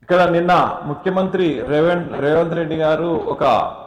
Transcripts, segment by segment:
ఇక్కడ నిన్న ముఖ్యమంత్రి రేవంత్ రేవంత్ రెడ్డి గారు ఒక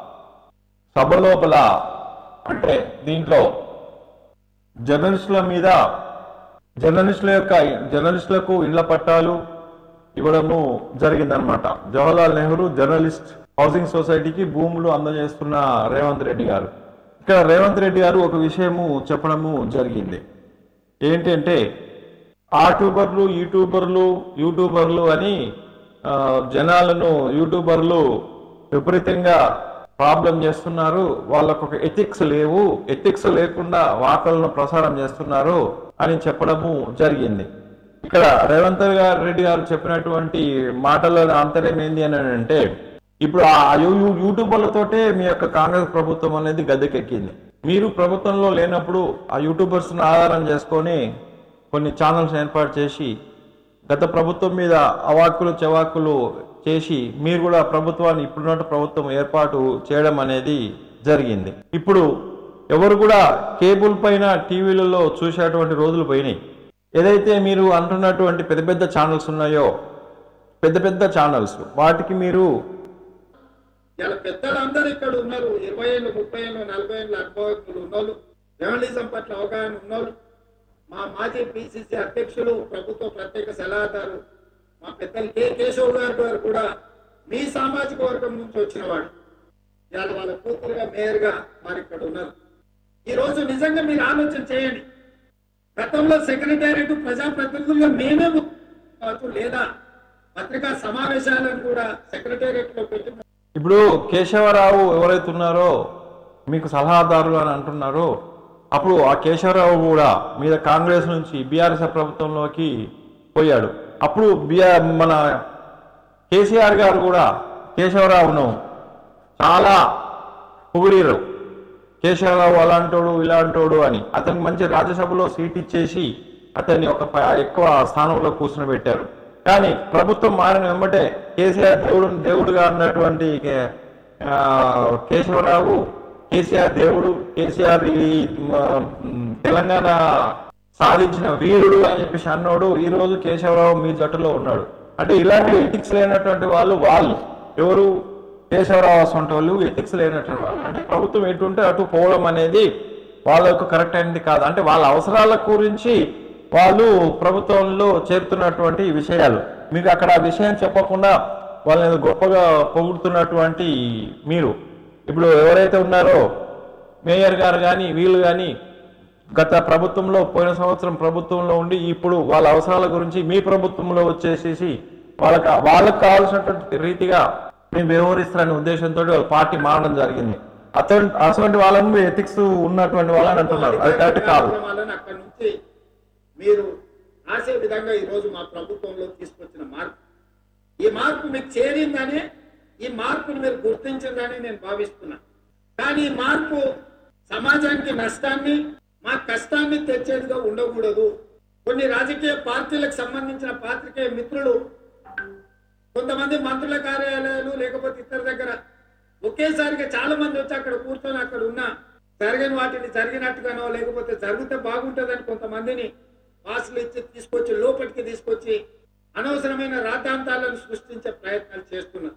సభ లోపల అంటే దీంట్లో జర్నలిస్టుల మీద జర్నలిస్టుల యొక్క జర్నలిస్టులకు ఇళ్ల పట్టాలు ఇవ్వడము జరిగిందనమాట జవహర్లాల్ నెహ్రూ జర్నలిస్ట్ హౌసింగ్ సొసైటీకి భూములు అందజేస్తున్న రేవంత్ రెడ్డి గారు ఇక్కడ రేవంత్ రెడ్డి గారు ఒక విషయము చెప్పడము జరిగింది ఏంటంటే ఆట్యూబర్లు యూట్యూబర్లు యూట్యూబర్లు అని ఆ, జనాలను యూట్యూబర్లు విపరీతంగా ప్రాబ్లం చేస్తున్నారు వాళ్ళకు ఒక ఎథిక్స్ లేవు ఎథిక్స్ లేకుండా వార్తలను ప్రసారం చేస్తున్నారు అని చెప్పడము జరిగింది ఇక్కడ రేవంత్ గారు రెడ్డి గారు చెప్పినటువంటి మాటల అంతర్యం ఏంది అని అంటే ఇప్పుడు ఆ యూ- యూ- యూట్యూబర్లతోటే మీ యొక్క కాంగ్రెస్ ప్రభుత్వం అనేది గద్దెకెక్కింది మీరు ప్రభుత్వంలో లేనప్పుడు ఆ యూట్యూబర్స్ ఆధారం చేసుకొని కొన్ని ఛానల్స్ ఏర్పాటు చేసి గత ప్రభుత్వం మీద అవాక్కులు చెవాక్కులు చేసి మీరు కూడా ప్రభుత్వాన్ని ఇప్పుడున్న ప్రభుత్వం ఏర్పాటు చేయడం అనేది జరిగింది ఇప్పుడు ఎవరు కూడా కేబుల్ పైన టీవీలలో చూసేటువంటి రోజులు పోయినాయి ఏదైతే మీరు అంటున్నటువంటి పెద్ద పెద్ద ఛానల్స్ ఉన్నాయో పెద్ద పెద్ద ఛానల్స్ వాటికి మీరు ఇలా పెద్దలందరూ ఇక్కడ ఉన్నారు ఇరవై ఏళ్ళు ముప్పై ఏళ్ళు నలభై ఏళ్ళు అనుభవజ్ఞులు ఉన్నోళ్ళు జర్నలిజం పట్ల అవగాహన ఉన్నోళ్ళు మా మాజీ పిసిసి అధ్యక్షులు ప్రభుత్వ ప్రత్యేక సలహాదారు మా పెద్దలు కె కేశవ్ గారు గారు కూడా మీ సామాజిక వర్గం నుంచి వచ్చిన వాడు ఇవాళ వాళ్ళ కూతురుగా మేయర్గా వారు ఇక్కడ ఉన్నారు ఈ రోజు నిజంగా మీరు ఆలోచన చేయండి గతంలో సెక్రటేరియట్ ప్రజాప్రతినిధులుగా మేమే కావచ్చు లేదా పత్రికా సమావేశాలను కూడా సెక్రటేరియట్ లో పెట్టి ఇప్పుడు కేశవరావు ఎవరైతే ఉన్నారో మీకు సలహాదారులు అని అంటున్నారో అప్పుడు ఆ కేశవరావు కూడా మీద కాంగ్రెస్ నుంచి బీఆర్ఎస్ ప్రభుత్వంలోకి పోయాడు అప్పుడు బిఆర్ మన కేసీఆర్ గారు కూడా కేశవరావును చాలా పొగిడిరు కేశవరావు అలాంటోడు ఇలాంటోడు అని అతనికి మంచి రాజ్యసభలో సీట్ ఇచ్చేసి అతన్ని ఒక ప- ఎక్కువ స్థానంలో కూర్చుని కానీ ప్రభుత్వం మారిన వెంబటే కేసీఆర్ దేవుడు దేవుడుగా అన్నటువంటి కే- ఆ, కేశవరావు కేసీఆర్ దేవుడు కేసీఆర్ ఈ మ, మ్, తెలంగాణ సాధించిన వీరుడు అని చెప్పేసి అన్నోడు ఈ రోజు కేశవరావు మీ జట్టులో ఉన్నాడు అంటే ఇలాంటి ఎథిక్స్ లేనటువంటి వాళ్ళు వాళ్ళు ఎవరు కేశవరావు అసంటి వాళ్ళు ఎథిక్స్ లేనటువంటి వాళ్ళు అంటే ప్రభుత్వం ఎటుంటే అటు పోవడం అనేది వాళ్ళకు కరెక్ట్ అయింది కాదు అంటే వాళ్ళ అవసరాల గురించి వాళ్ళు ప్రభుత్వంలో చేరుతున్నటువంటి విషయాలు మీకు అక్కడ ఆ విషయం చెప్పకుండా వాళ్ళని ఏదో గొప్పగా పొగుడుతున్నటువంటి మీరు ఇప్పుడు ఎవరైతే ఉన్నారో మేయర్ గారు కానీ వీళ్ళు కానీ గత ప్రభుత్వంలో పోయిన సంవత్సరం ప్రభుత్వంలో ఉండి ఇప్పుడు వాళ్ళ అవసరాల గురించి మీ ప్రభుత్వంలో వచ్చేసేసి వాళ్ళకి వాళ్ళకి కావాల్సినటువంటి రీతిగా మేము వ్యవహరిస్తారనే ఉద్దేశంతో వాళ్ళ పార్టీ మారడం జరిగింది అటువంటి అటువంటి వాళ్ళని మీరు ఎథిక్స్ ఉన్నటువంటి వాళ్ళని అంటున్నారు అది కరెక్ట్ కాదు కార్యక్రమాలను అక్కడి నుంచి మీరు ఆశే విధంగా ఈ రోజు మా ప్రభుత్వంలో తీసుకొచ్చిన మార్పు ఈ మార్పు మీకు చేరిందని ఈ మార్పును మీరు గుర్తించిందని నేను భావిస్తున్నా కానీ ఈ మార్పు సమాజానికి నష్టాన్ని మా కష్టాన్ని తెచ్చేదిగా ఉండకూడదు కొన్ని రాజకీయ పార్టీలకు సంబంధించిన పాత్రికేయ మిత్రులు కొంతమంది మంత్రుల కార్యాలయాలు లేకపోతే ఇతర దగ్గర ఒకేసారిగా చాలా మంది వచ్చి అక్కడ కూర్చొని అక్కడ ఉన్న జరగని వాటిని జరిగినట్టుగానో లేకపోతే జరిగితే బాగుంటుందని కొంతమందిని పాసులు ఇచ్చి తీసుకొచ్చి లోపలికి తీసుకొచ్చి అనవసరమైన రాద్ధాంతాలను సృష్టించే ప్రయత్నాలు చేస్తున్నారు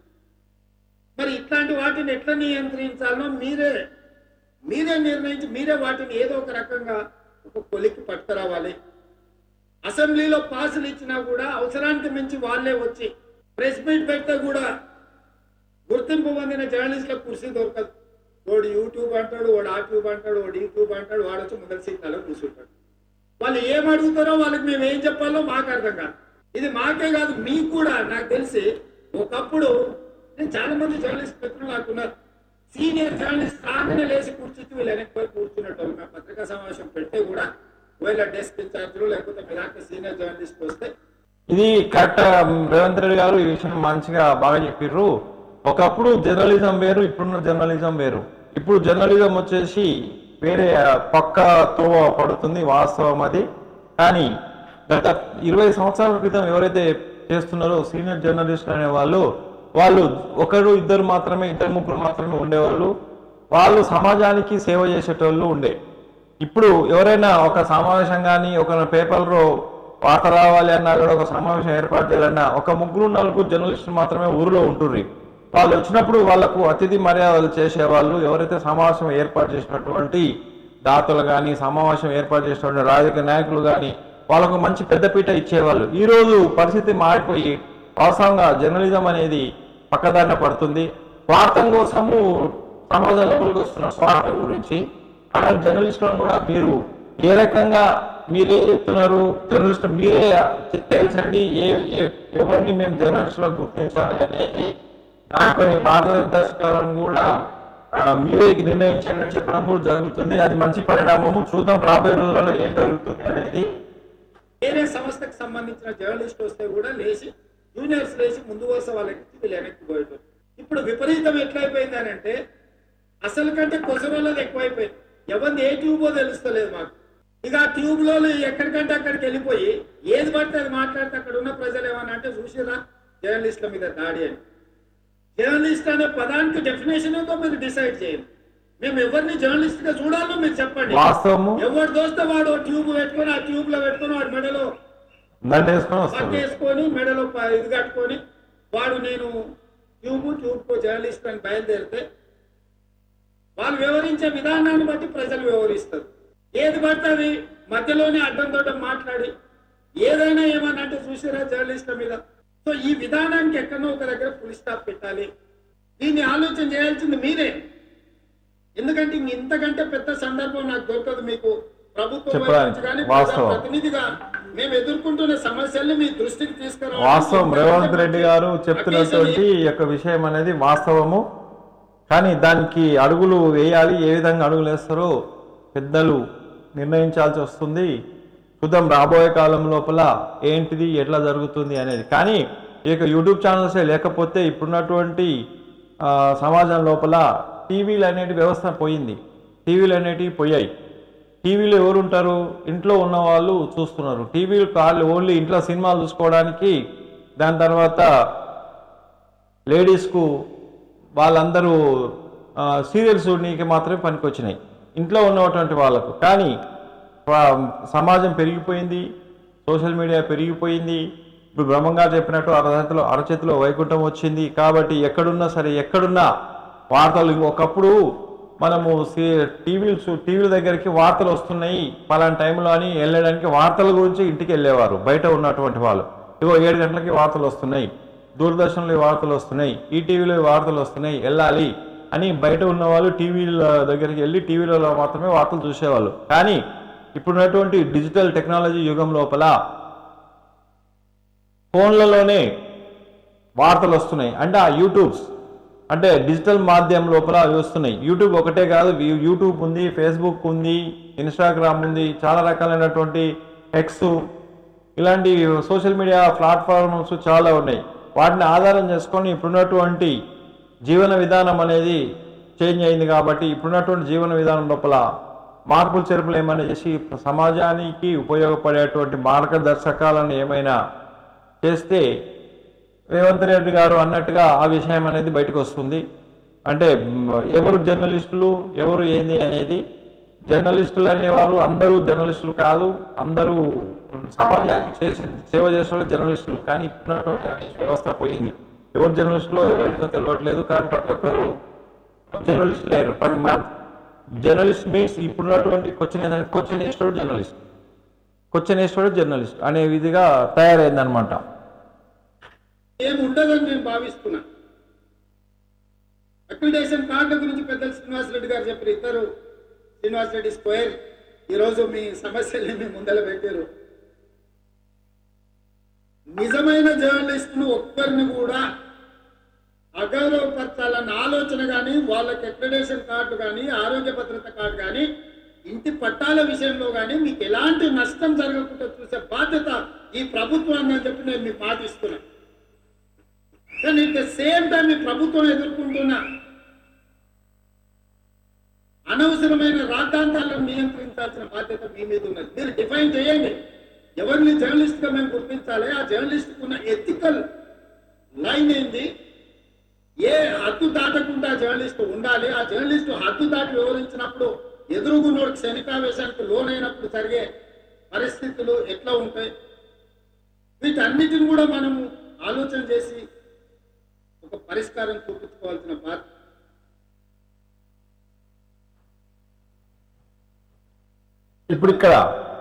మరి ఇట్లాంటి వాటిని ఎట్లా నియంత్రించాలో మీరే మీరే నిర్ణయించి మీరే వాటిని ఏదో ఒక రకంగా ఒక కొలిక్కి పట్టుకురావాలి అసెంబ్లీలో పాసులు ఇచ్చినా కూడా అవసరానికి మించి వాళ్ళే వచ్చి ప్రెస్ మీట్ పెడితే కూడా గుర్తింపు పొందిన జర్నలిస్టులకు కుర్చీ దొరకదు వాడు యూట్యూబ్ అంటాడు వాడు ఆ ట్యూబ్ అంటాడు వాడు యూట్యూబ్ అంటాడు వాడు వచ్చి ముందర సీట్లలో కూర్చుంటాడు వాళ్ళు ఏం అడుగుతారో వాళ్ళకి మేము ఏం చెప్పాలో మాకు అర్థం కాదు ఇది మాకే కాదు మీకు కూడా నాకు తెలిసి ఒకప్పుడు నేను చాలా మంది జర్నలిస్ట్ మిత్రులు నాకున్నారు సీనియర్ జర్నలిస్ట్ రాగానే లేచి కూర్చుంటే వీళ్ళు వెనక్కి పోయి కూర్చున్నట్టు మేము పత్రికా సమావేశం పెడితే కూడా ఒకవేళ డెస్క్ ఇన్ఛార్జ్లు లేకపోతే మీలాంటి సీనియర్ జర్నలిస్ట్ వస్తే ఇది కరెక్ట్ రేవంత్ రెడ్డి గారు ఈ విషయం మంచిగా బాగా చెప్పిర్రు ఒకప్పుడు జర్నలిజం వేరు ఇప్పుడున్న జర్నలిజం వేరు ఇప్పుడు జర్నలిజం వచ్చేసి వేరే పక్క తోవ పడుతుంది వాస్తవం అది కానీ గత ఇరవై సంవత్సరాల క్రితం ఎవరైతే చేస్తున్నారో సీనియర్ జర్నలిస్ట్ అనే వాళ్ళు వాళ్ళు ఒకరు ఇద్దరు మాత్రమే ఇద్దరు ముగ్గురు మాత్రమే ఉండేవాళ్ళు వాళ్ళు సమాజానికి సేవ చేసేటోళ్ళు ఉండే ఇప్పుడు ఎవరైనా ఒక సమావేశం కానీ ఒక పేపర్లో వార్త రావాలి అన్నా కూడా ఒక సమావేశం ఏర్పాటు చేయాలన్నా ఒక ముగ్గురు నలుగురు జర్నలిస్టులు మాత్రమే ఊరిలో ఉంటుర్రి వాళ్ళు వచ్చినప్పుడు వాళ్ళకు అతిథి మర్యాదలు చేసేవాళ్ళు ఎవరైతే సమావేశం ఏర్పాటు చేసినటువంటి దాతలు కానీ సమావేశం ఏర్పాటు చేసినటువంటి రాజకీయ నాయకులు కానీ వాళ్ళకు మంచి పెద్దపీట ఇచ్చేవాళ్ళు ఈ రోజు పరిస్థితి మారిపోయి వాస్తవంగా జర్నలిజం అనేది పక్కదారిన పడుతుంది స్వార్థం కోసము సమాజంలోకి వస్తున్న స్వార్థం గురించి అలాంటి జర్నలిస్టులను కూడా మీరు ఏ రకంగా మీరే చెప్తున్నారు జర్నలిస్ట్ మీరే తెలుసండి ఏ ఏ- ఎవరిని మేము జర్నలిస్టులకు గుర్తించాలి అనేది దాని కొన్ని మార్గదర్శకాలను కూడా ఆ, మీరే నిర్ణయించండి అని చెప్పడం కూడా జరుగుతుంది అది మంచి పరిణామము చూద్దాం రాబోయే రోజుల్లో ఏం జరుగుతుంది అనేది వేరే సంస్థకు సంబంధించిన జర్నలిస్ట్ వస్తే కూడా లేచి జూనియర్స్ లేచి ముందు వస్తే వాళ్ళకి వీళ్ళు వెనక్కి పోయేటోళ్ళు ఇప్పుడు విపరీతం ఎట్లయిపోయింది అని అంటే అసలు కంటే కొసరోళ్ళది ఎక్కువైపోయింది ఎవరిది ఏ ట్యూబో తెలుస్తలేదు మాకు ఇక ఆ ట్యూబ్ లో ఎక్కడికంటే అక్కడికి వెళ్ళిపోయి ఏది పడితే అది మాట్లాడితే అక్కడ ఉన్న ప్రజలు ఏమన్నా అంటే చూసిరా జర్నలిస్టుల మీద దాడి అని జర్నలిస్ట్ అనే పదానికి డెఫినేషన్ ఏంటో మీరు డిసైడ్ చేయండి మేము ఎవరిని జర్నలిస్ట్ గా చూడాలో మీరు చెప్పండి వాస్తవము ఎవరు దోస్తే వాడు ట్యూబ్ పెట్టుకొని ఆ ట్యూబ్ లో పెట్టుకొని వాడి మెడలో దండేసుకొని వస్తుంది పట్టేసుకొని మెడలో ప- ఇది కట్టుకొని వాడు నేను ట్యూబ్ ట్యూబ్ జర్నలిస్ట్ అని బయలుదేరితే వాళ్ళు వివరించే విధానాన్ని బట్టి ప్రజలు వివరిస్తారు ఏది పడితే అది మధ్యలోనే అడ్డం దొడ్డం మాట్లాడి ఏదైనా ఏమన్నా అంటే చూసారా జర్నలిస్ట్ల మీద సో ఈ విధానానికి ఎక్కడో ఒక దగ్గర ఫుల్ స్టాప్ పెట్టాలి దీన్ని ఆలోచన చేయాల్సింది మీరే ఎందుకంటే ఇంక ఇంతకంటే పెద్ద సందర్భం నాకు దొరకదు మీకు ప్రభుత్వం వైపు చెప్పడానికి. నుంచి కానీ వాస్తవం. ప్రతినిధిగా మేము ఎదుర్కొంటున్న సమస్యల్ని మీ దృష్టికి తీసుకురావాలి వాస్తవం రేవంత్ రెడ్డి గారు చెప్తున్నటువంటి ఈ యొక్క విషయం అనేది వాస్తవము కానీ దానికి అడుగులు వేయాలి ఏ విధంగా అడుగులు వేస్తారో పెద్దలు నిర్ణయించాల్సి వస్తుంది చూద్దాం రాబోయే కాలం లోపల ఏంటిది ఎట్లా జరుగుతుంది అనేది కానీ ఈ యొక్క యూట్యూబ్ ఛానల్సే లేకపోతే ఇప్పుడున్నటువంటి ఆ, సమాజం లోపల టీవీలు అనేటి వ్యవస్థ పోయింది టీవీలు అనేటివి పోయాయి టీవీలో ఎవరు ఉంటారు ఇంట్లో ఉన్న వాళ్ళు చూస్తున్నారు టీవీలు కాళ్ళు ఓన్లీ ఇంట్లో సినిమాలు చూసుకోవడానికి దాని తర్వాత లేడీస్కు వాళ్ళందరూ సీరియల్స్ చూడడానికి మాత్రమే పనికొచ్చినాయి ఇంట్లో ఉన్నటువంటి వాళ్ళకు కానీ వా- సమాజం పెరిగిపోయింది సోషల్ మీడియా పెరిగిపోయింది ఇప్పుడు బ్రహ్మంగా చెప్పినట్టు అరచేతిలో అరచేతిలో వైకుంఠం వచ్చింది కాబట్టి ఎక్కడున్నా సరే ఎక్కడున్నా వార్తలు ఒకప్పుడు మనము టీవీలు టీవీల దగ్గరికి వార్తలు వస్తున్నాయి పలానా టైంలో అని వెళ్ళడానికి వార్తల గురించి ఇంటికి వెళ్ళేవారు బయట ఉన్నటువంటి వాళ్ళు ఇగో ఏడు గంటలకి వార్తలు వస్తున్నాయి దూరదర్శన్లో ఈ వార్తలు వస్తున్నాయి ఈ టీవీలో ఈ వార్తలు వస్తున్నాయి వెళ్ళాలి అని బయట ఉన్న వాళ్ళు టీవీల దగ్గరికి వెళ్ళి టీవీలలో మాత్రమే వార్తలు చూసేవాళ్ళు కానీ ఇప్పుడున్నటువంటి డిజిటల్ టెక్నాలజీ యుగం లోపల ఫోన్లలోనే వార్తలు వస్తున్నాయి అంటే ఆ యూట్యూబ్స్ అంటే డిజిటల్ మాధ్యమం లోపల అవి వస్తున్నాయి యూట్యూబ్ ఒకటే కాదు యూ- యూట్యూబ్ ఉంది ఫేస్బుక్ ఉంది ఇన్స్టాగ్రామ్ ఉంది చాలా రకాలైనటువంటి ఎక్స్ ఇలాంటి సోషల్ మీడియా ప్లాట్ఫామ్స్ చాలా ఉన్నాయి వాటిని ఆధారం చేసుకొని ఇప్పుడున్నటువంటి జీవన విధానం అనేది చేంజ్ అయింది కాబట్టి ఇప్పుడున్నటువంటి జీవన విధానం లోపల మార్పులు చేర్పులు ఏమైనా చేసి సమాజానికి ఉపయోగపడేటువంటి మార్గదర్శకాలను ఏమైనా చేస్తే రేవంత్ రెడ్డి గారు అన్నట్టుగా ఆ విషయం అనేది బయటకు వస్తుంది అంటే మ్, ఎవరు జర్నలిస్టులు ఎవరు ఏంది అనేది జర్నలిస్టులు అనేవారు అందరూ జర్నలిస్టులు కాదు అందరూ సమాజానికి చేసే సేవ చేసే వాళ్ళు జర్నలిస్టులు కానీ ఇప్పుడున్నటువంటి వ్యవస్థ పోయింది ఎవరు జర్నలిస్టులు ఎవరికో తెలియట్లేదు కానీ ప్రతి ఒక్కరు జర్నలిస్ట్ లేరు జర్నలిస్ట్ మీన్స్ ఇప్పుడున్నటువంటి క్వశ్చన్ ఏంటంటే క్వశ్చన్ వేస్తాడు జర్నలిస్ట్ క్వశ్చన్ వేస్తాడు జర్నలిస్ట్ అనే విధిగా తయారైందనమాట ఏమి ఉండదని నేను భావిస్తున్నా అక్రిడేషన్ కార్డుల గురించి పెద్దలు శ్రీనివాసరెడ్డి గారు చెప్పారు ఇద్దరు శ్రీనివాసరెడ్డి స్క్వేర్ ఈరోజు మీ సమస్యల్ని మీ ముందర పెట్టారు నిజమైన జర్నలిస్టును ఒక్కరిని కూడా అగౌరవపరచాలన్న ఆలోచన కానీ వాళ్ళకి అక్రిడేషన్ కార్డు కానీ ఆరోగ్య భద్రత కార్డు కానీ ఇంటి పట్టాల విషయంలో కానీ మీకు ఎలాంటి నష్టం జరగకుండా చూసే బాధ్యత ఈ ప్రభుత్వాన్ని అని చెప్పి నేను మీకు మాటిస్తున్నా కానీ ఇట్ ద సేమ్ టైం ఈ ప్రభుత్వం ఎదుర్కొంటున్న అనవసరమైన రాద్ధాంతాలను నియంత్రించాల్సిన బాధ్యత మీ మీద ఉన్నది మీరు డిఫైన్ చేయండి ఎవరిని జర్నలిస్ట్ గా మేము గుర్తించాలి ఆ జర్నలిస్ట్ ఉన్న ఎథికల్ లైన్ ఏంది ఏ హద్దు దాటకుండా జర్నలిస్ట్ ఉండాలి ఆ జర్నలిస్ట్ హద్దు దాటి వివరించినప్పుడు ఎదురుగున్నోడికి శనికావేశానికి లోనైనప్పుడు జరిగే పరిస్థితులు ఎట్లా ఉంటాయి వీటన్నిటిని కూడా మనము ఆలోచన చేసి ఒక పరిష్కారం చూపించుకోవాల్సిన బాధ్యత ఇప్పుడు ఇక్కడ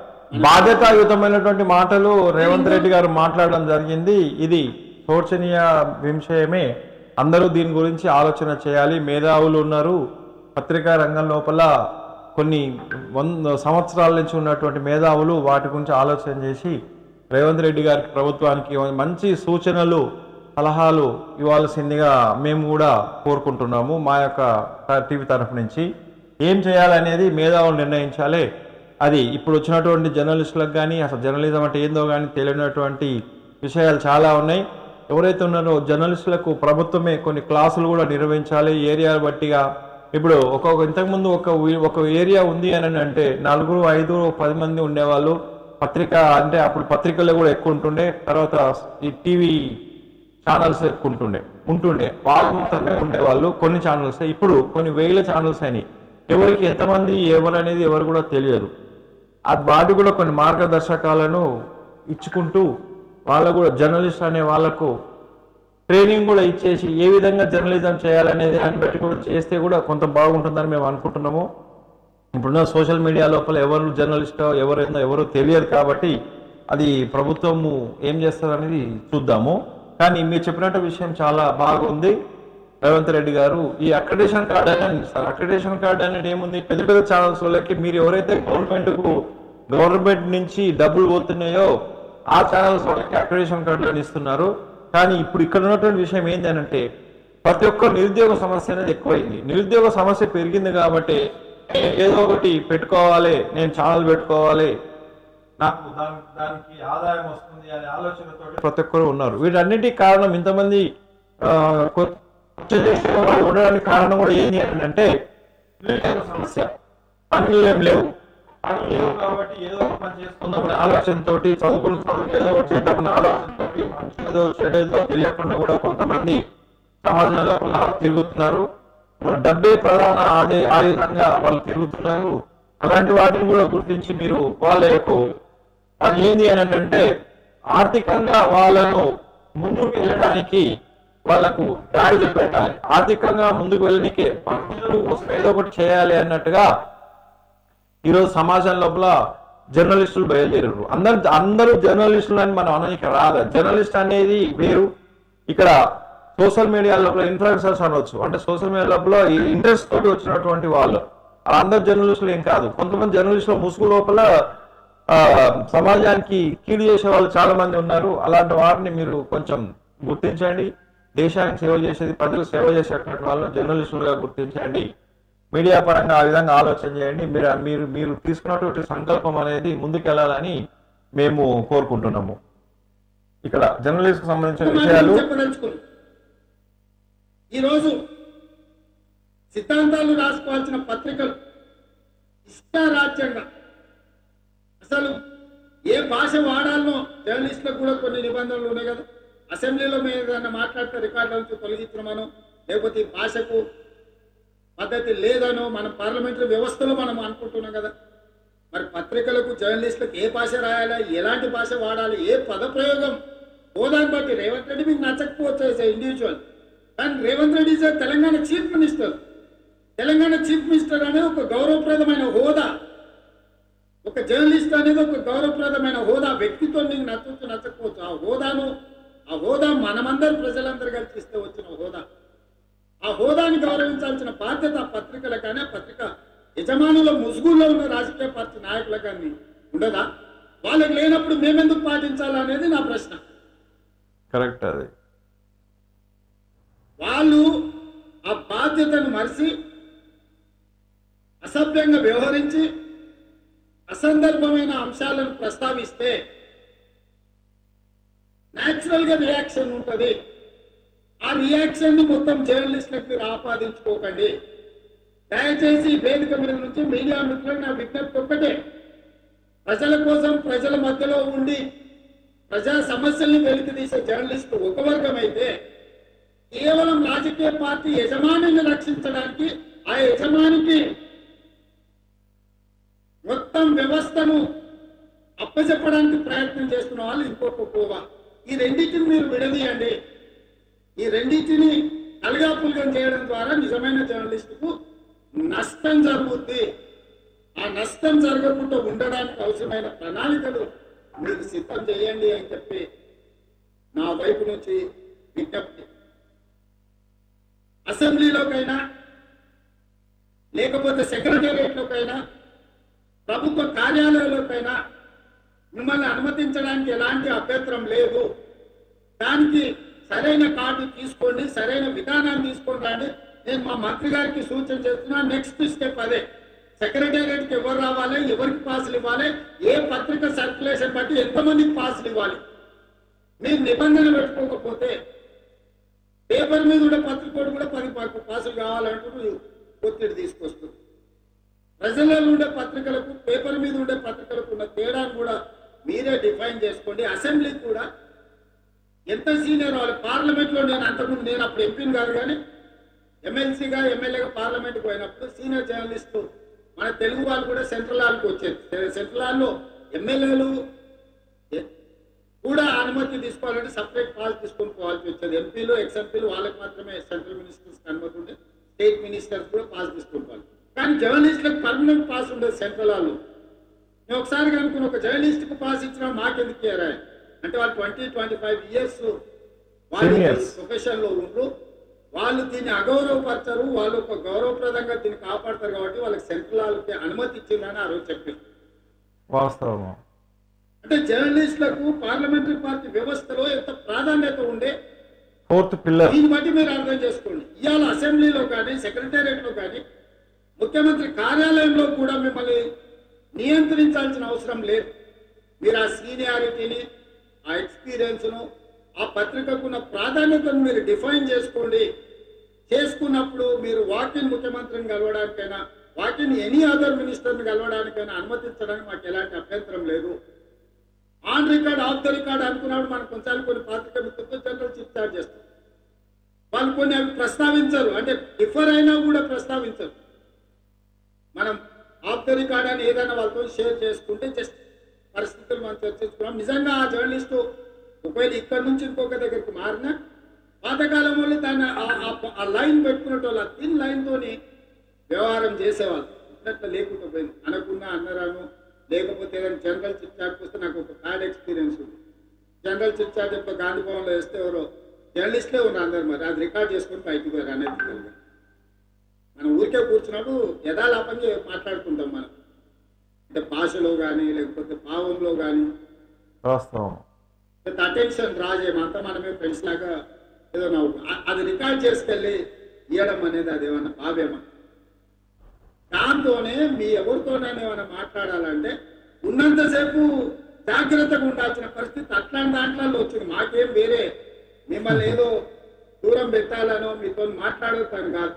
బాధ్యతాయుతమైనటువంటి మాటలు రేవంత్ రెడ్డి గారు మాట్లాడడం జరిగింది ఇది శోచనీయ విషయమే అందరూ దీని గురించి ఆలోచన చేయాలి మేధావులు ఉన్నారు పత్రికా రంగం లోపల కొన్ని వంద సంవత్సరాల నుంచి ఉన్నటువంటి మేధావులు వాటి గురించి ఆలోచన చేసి రేవంత్ రెడ్డి గారికి ప్రభుత్వానికి మంచి సూచనలు సలహాలు ఇవ్వాల్సిందిగా మేము కూడా కోరుకుంటున్నాము మా యొక్క టీవీ తరఫు నుంచి ఏం చేయాలనేది మేధావులు నిర్ణయించాలి అది ఇప్పుడు వచ్చినటువంటి జర్నలిస్టులకు కానీ అసలు జర్నలిజం అంటే ఏందో కానీ తెలియనటువంటి విషయాలు చాలా ఉన్నాయి ఎవరైతే ఉన్నారో జర్నలిస్టులకు ప్రభుత్వమే కొన్ని క్లాసులు కూడా నిర్వహించాలి ఏరియా బట్టిగా ఇప్పుడు ఒక్కొక్క ఇంతకుముందు ఒక ఊ- ఒక ఏరియా ఉంది అని అంటే నలుగురు ఐదుగురు పది మంది ఉండేవాళ్ళు పత్రిక అంటే అప్పుడు పత్రికలు కూడా ఎక్కువ ఉంటుండే తర్వాత ఈ టీవీ ఛానల్స్ ఎక్కువ ఉంటుండే ఉంటుండే వాళ్ళు మాత్రమే ఉండేవాళ్ళు కొన్ని ఛానల్స్ ఇప్పుడు కొన్ని వేల ఛానల్స్ అయినాయి ఎవరికి ఎంతమంది ఎవరు అనేది ఎవరు కూడా తెలియదు అది వాటి కూడా కొన్ని మార్గదర్శకాలను ఇచ్చుకుంటూ వాళ్ళకు కూడా జర్నలిస్ట్ అనే వాళ్ళకు ట్రైనింగ్ కూడా ఇచ్చేసి ఏ విధంగా జర్నలిజం చేయాలనేది దాన్ని బట్టి కూడా చేస్తే కూడా కొంత బాగుంటుందని మేము అనుకుంటున్నాము ఇప్పుడున్న సోషల్ మీడియా లోపల ఎవరు జర్నలిస్టో ఎవరైందో ఎవరో తెలియదు కాబట్టి అది ప్రభుత్వము ఏం చేస్తుంది అనేది చూద్దాము కానీ మీరు చెప్పినట్టు విషయం చాలా బాగుంది రేవంత్ రెడ్డి గారు ఈ అక్రిడేషన్ కార్డ్ అనేది ఇస్తారు అక్రిడేషన్ కార్డ్ అనేది ఏముంది పెద్ద పెద్ద ఛానల్స్ వాళ్ళకి మీరు ఎవరైతే గవర్నమెంట్కు గవర్నమెంట్ నుంచి డబ్బులు పోతున్నాయో ఆ ఛానల్స్ వాళ్ళకి అక్రిడేషన్ కార్డులను ఇస్తున్నారు కానీ ఇప్పుడు ఇక్కడ ఉన్నటువంటి విషయం ఏంటి అని అంటే ప్రతి ఒక్క నిరుద్యోగ సమస్య అనేది ఎక్కువైంది నిరుద్యోగ సమస్య పెరిగింది కాబట్టి నేను ఏదో ఒకటి పెట్టుకోవాలి నేను ఛానల్ పెట్టుకోవాలి నాకు దాని దానికి ఆదాయం వస్తుంది అనే ఆలోచనతో ప్రతి ఒక్కరు ఉన్నారు వీటన్నిటికి కారణం ఇంతమంది ఆ, కొత్త దేశంలో వాళ్ళు ఉండడానికి కారణం కూడా ఏంటి అని అంటే నిరుద్యోగ సమస్య పనులు ఏం లేవు పనులు లేవు కాబట్టి ఏదో ఒక పని చేసుకుందాం అనే ఆలోచనతోటి చదువుకున్న చదువు ఏదో ఒకటి చేద్దామనే ఆలోచనతోటి మంచి ఏదో చెడు ఏదో తెలియకుండా కూడా కొంతమంది సమాజంలో అలా తిరుగుతున్నారు డబ్బే ప్రధాన ఆదే ఆయుధంగా వాళ్ళు తిరుగుతున్నారు అలాంటి వాటిని కూడా గుర్తించి మీరు వాళ్ళ యొక్క అది ఏంది అని అంటే ఆర్థికంగా వాళ్ళను ముందుకు వెళ్ళడానికి వాళ్ళకు దారి పెట్టాలి ఆర్థికంగా ముందుకు వెళ్ళడానికి పనులు ఏదో ఒకటి చేయాలి అన్నట్టుగా ఈరోజు సమాజం లోపల జర్నలిస్టులు బయలుదేరారు అందరు అందరూ జర్నలిస్టులు అని మనం అనడానికి రాదు జర్నలిస్ట్ అనేది వేరు ఇక్కడ సోషల్ మీడియా లోపల ఇన్ఫ్లుయెన్సర్స్ అనవచ్చు అంటే సోషల్ మీడియా లోపల ఇంట్రెస్ట్ తోటి వచ్చినటువంటి వాళ్ళు అందరు జర్నలిస్టులు ఏం కాదు కొంతమంది జర్నలిస్టుల ముసుగు లోపల ఆ, సమాజానికి కీడు చేసే వాళ్ళు చాలా మంది ఉన్నారు అలాంటి వారిని మీరు కొంచెం గుర్తించండి దేశానికి సేవ చేసేది ప్రజలకు సేవ చేసేటువంటి వాళ్ళని జర్నలిస్టులుగా గుర్తించండి మీడియా పరంగా ఆ విధంగా ఆలోచన చేయండి మీరు మీరు మీరు తీసుకున్నటువంటి సంకల్పం అనేది ముందుకెళ్లాలని మేము కోరుకుంటున్నాము ఇక్కడ జర్నలిస్ట్ సంబంధించిన విషయాలు చెప్పదలుచుకున్నాం ఈరోజు సిద్ధాంతాలు రాసుకోవాల్సిన పత్రికలు ఇష్టారాజ్యంగా అసలు ఏ భాష వాడాలనో జర్నలిస్టులకు కూడా కొన్ని నిబంధనలు ఉన్నాయి కదా అసెంబ్లీలో మేము ఏదైనా మాట్లాడితే రికార్డుల నుంచి తొలగించమనో లేకపోతే ఈ భాషకు పద్ధతి లేదనో మన పార్లమెంటరీ వ్యవస్థలో మనం అనుకుంటున్నాం కదా మరి పత్రికలకు జర్నలిస్టులకు ఏ భాష రాయాలి ఎలాంటి భాష వాడాలి ఏ పదప్రయోగం హోదాని బట్టి రేవంత్ రెడ్డి మీకు నచ్చకపోవచ్చు ఇండివిజువల్ కానీ Revanth Reddy is Telangana chief minister Telangana chief minister అనేది ఒక గౌరవప్రదమైన హోదా ఒక జర్నలిస్ట్ అనేది ఒక గౌరవప్రదమైన హోదా వ్యక్తిత్వం నీకు నచ్చవచ్చు నచ్చకపోవచ్చు ఆ హోదాను ఆ హోదా మనమందరం ప్రజలందరూ కలిసి ఇస్తే వచ్చిన హోదా ఆ హోదాని గౌరవించాల్సిన బాధ్యత ఆ పత్రికల కానీ పత్రిక యజమానుల ముసుగుల్లో ఉన్న రాజకీయ పార్టీ నాయకుల కానీ ఉండదా వాళ్ళకి లేనప్పుడు మేమెందుకు పాటించాలా అనేది నా ప్రశ్న కరెక్ట్ అది వాళ్ళు ఆ బాధ్యతను మరిచి అసభ్యంగా వ్యవహరించి అసందర్భమైన అంశాలను ప్రస్తావిస్తే న్యాచురల్ గా రియాక్షన్ ఉంటుంది ఆ రియాక్షన్ ని మొత్తం జర్నలిస్టులకు మీరు ఆపాదించుకోకండి దయచేసి ఈ వేదిక మీద నుంచి మీడియా మిత్రులకు నా విజ్ఞప్తి ఒక్కటే ప్రజల కోసం ప్రజల మధ్యలో ఉండి ప్రజా సమస్యల్ని వెలికి తీసే జర్నలిస్టు ఒక వర్గం అయితే కేవలం రాజకీయ పార్టీ యజమానిని రక్షించడానికి ఆ యజమానికి మొత్తం వ్యవస్థను అప్పచెప్పడానికి ప్రయత్నం చేస్తున్న వాళ్ళు ఇంకొక కోవ ఈ రెండింటిని మీరు విడదీయండి ఈ రెండింటిని అలగాపులగం చేయడం ద్వారా నిజమైన జర్నలిస్టుకు నష్టం జరుగుద్ది ఆ నష్టం జరగకుండా ఉండడానికి అవసరమైన ప్రణాళికలు మీరు సిద్ధం చేయండి అని చెప్పి నా వైపు నుంచి విజ్ఞప్తి అసెంబ్లీలోకైనా లేకపోతే సెక్రటేరియట్లోకైనా ప్రభుత్వ కార్యాలయాలకైనా మిమ్మల్ని అనుమతించడానికి ఎలాంటి అభ్యంతరం లేదు దానికి సరైన కార్డు తీసుకోండి సరైన విధానాన్ని తీసుకోండి అని నేను మా మంత్రి గారికి సూచన చేస్తున్నా నెక్స్ట్ స్టెప్ అదే సెక్రటేరియట్కి ఎవరు రావాలి ఎవరికి పాసులు ఇవ్వాలి ఏ పత్రిక సర్క్యులేషన్ బట్టి ఎంతమందికి పాసులు ఇవ్వాలి మీరు నిబంధన పెట్టుకోకపోతే పేపర్ మీద ఉండే పత్రికోడు కూడా పది పా- పాసులు కావాలంటూ ఒత్తిడి తీసుకొస్తుంది ప్రజలలో ఉండే పత్రికలకు పేపర్ మీద ఉండే పత్రికలకు ఉన్న తేడాను కూడా మీరే డిఫైన్ చేసుకోండి అసెంబ్లీ కూడా ఎంత సీనియర్ వాళ్ళు పార్లమెంట్ లో నేను అంతకుముందు నేను అప్పుడు ఎంపీని కాదు కానీ ఎమ్మెల్సీగా ఎమ్మెల్యేగా పార్లమెంట్ పోయినప్పుడు సీనియర్ జర్నలిస్టు మన తెలుగు వాళ్ళు కూడా సెంట్రల్ హాల్కి వచ్చేది సెంట్రల్ హాల్లో ఎమ్మెల్యేలు కూడా అనుమతి తీసుకోవాలంటే సపరేట్ పాస్ తీసుకొని పోవాల్సి వచ్చేది ఎంపీలు ఎక్స్ ఎంపీలు వాళ్ళకి మాత్రమే సెంట్రల్ మినిస్టర్స్ అనుమతి ఉంటే స్టేట్ మినిస్టర్స్ కూడా పాస్ తీసుకొని పోవాలి కానీ జర్నలిస్టులకు పర్మనెంట్ పాస్ ఉండదు సెంట్రల్ హాల్లో నేను ఒకసారి కనుక్కుని ఒక జర్నలిస్ట్ కు పాస్ ఇచ్చిన మాకెందుకు ఇయ్యరా అంటే వాళ్ళు ట్వంటీ ట్వంటీ ఫైవ్ ఇయర్స్ వాళ్ళు Seniors. ప్రొఫెషన్ లో ఉండ్రు వాళ్ళు దీన్ని అగౌరవపరచరు వాళ్ళు ఒక గౌరవప్రదంగా దీన్ని కాపాడతారు కాబట్టి వాళ్ళకి సెంట్రల్ హాల్కి అనుమతి ఇచ్చిందని ఆ రోజు చెప్పారు వాస్తవం అంటే జర్నలిస్టులకు పార్లమెంటరీ పార్టీ వ్యవస్థలో ఎంత ప్రాధాన్యత ఉండే ఫోర్త్ పిల్లర్ దీన్ని బట్టి మీరు అర్థం చేసుకోండి ఇవాళ అసెంబ్లీలో కానీ సెక్రటేరియట్ లో కానీ ముఖ్యమంత్రి కార్యాలయంలో కూడా మిమ్మల్ని నియంత్రించాల్సిన అవసరం లేదు మీరు ఆ సీనియారిటీని ఆ ఎక్స్పీరియన్స్ను ఆ పత్రికకున్న ప్రాధాన్యతను మీరు డిఫైన్ చేసుకోండి చేసుకున్నప్పుడు మీరు వాకిన్ ముఖ్యమంత్రిని కలవడానికైనా వాకిన్ ఎనీ అదర్ మినిస్టర్ని కలవడానికైనా అనుమతించడానికి మాకు ఎలాంటి అభ్యంతరం లేదు on record off the record అనుకున్నప్పుడు మనం కొంచెం కొన్ని పాత్రిక మిత్రులతో జనరల్ చిట్ చాట్ చేస్తాం వాళ్ళు కొన్ని అవి ప్రస్తావించరు అంటే డిఫర్ అయినా కూడా ప్రస్తావించరు మనం ఆఫ్ ద రికార్డ్ అని ఏదైనా వాళ్ళతో షేర్ చేసుకుంటే జస్ట్ పరిస్థితులు మనం చర్చించుకున్నాం నిజంగా ఆ జర్నలిస్టు ఒకవేళ ఇక్కడ నుంచి ఇంకొక దగ్గరికి మారినా పాతకాలం వాళ్ళు దాన్ని ఆ- ఆ- ఆ లైన్ పెట్టుకునేటోళ్ళు ఆ తిన్ లైన్ తోని వ్యవహారం చేసేవాళ్ళు ఇట్లా లేకుండా పోయింది అనకున్నా అన్నరాను లేకపోతే ఏదైనా జనరల్ చిట్ చాట్ వస్తే నాకు ఒక బ్యాడ్ ఎక్స్పీరియన్స్ ఉంది జనరల్ చిట్ చాట్ ఎప్పుడు గాంధీ భవన్లో వేస్తే ఎవరో జర్నలిస్ట్లే ఉన్నారు అందరు మరి అది రికార్డ్ చేసుకొని బయటికి పోయారు అనేది మనం ఊరికే కూర్చున్నప్పుడు యథాలాపంగా మాట్లాడుకుంటాం మనం అంటే భాషలో కానీ లేకపోతే భావంలో కానీ వాస్తవం లేకపోతే అటెన్షన్ డ్రా చేయమంతా మనమే ఫ్రెండ్స్ లాగా ఏదో నవ్వు అ- అది రికార్డ్ చేసుకెళ్ళి ఇవ్వడం అనేది అది ఏమన్నా భావ్యమా దాంతోనే మీ ఎవరితోనైనా ఏమైనా మాట్లాడాలంటే ఉన్నంతసేపు జాగ్రత్తగా ఉండాల్సిన పరిస్థితి అట్లాంటి దాంట్లో వచ్చింది మాకేం వేరే మిమ్మల్ని ఏదో దూరం పెట్టాలనో మీతో మాట్లాడతాను కాదు